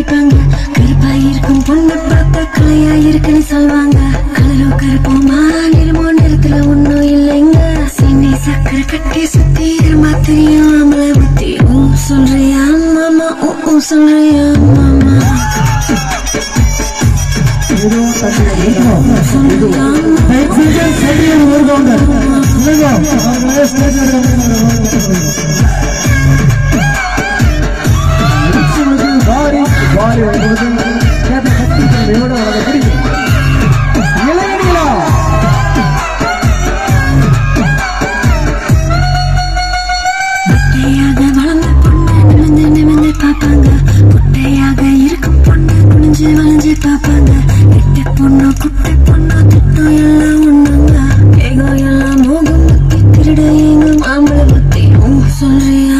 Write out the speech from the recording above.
கேட்பாங்க கருப்பா இருக்கும் பொண்ணு பார்த்தா கலையா இருக்குன்னு சொல்வாங்க கலரோ கருப்போமா நிறமோ நிறத்துல ஒண்ணும் இல்லைங்க சீனி சக்கரை கட்டி சுத்தி இருமா தெரியும் ஆம்பளை புத்தி ஊ சொல்றியா மாமா ஊ ஊ சொல்றியா மாமா இதுவும் தட்டி சொல்றியா தயவுசெய்து சைடில் வருவாங்க இல்லைங்க அவங்களே ஸ்டேஜ் வாரி வாரி வருவது கேட்ட சக்தி எவ்வளோ அதை பிடிக்கும் இளைஞர்களா குட்டையாக வளர்ந்த பொண்ணு நிமிந்து நிமிந்து பார்ப்பாங்க குட்டையாக இருக்கும் பொண்ணு குனிஞ்சு வளைஞ்சு பார்ப்பாங்க எட்டு பொண்ணு குட்டை பொண்ணு திட்டம் எல்லாம் ஒண்ணுங்க ஏகோ எல்லாம் மோகம் புத்தி திருட எங்கும் ஆம்பளை புத்தி ஊ சொல்றியா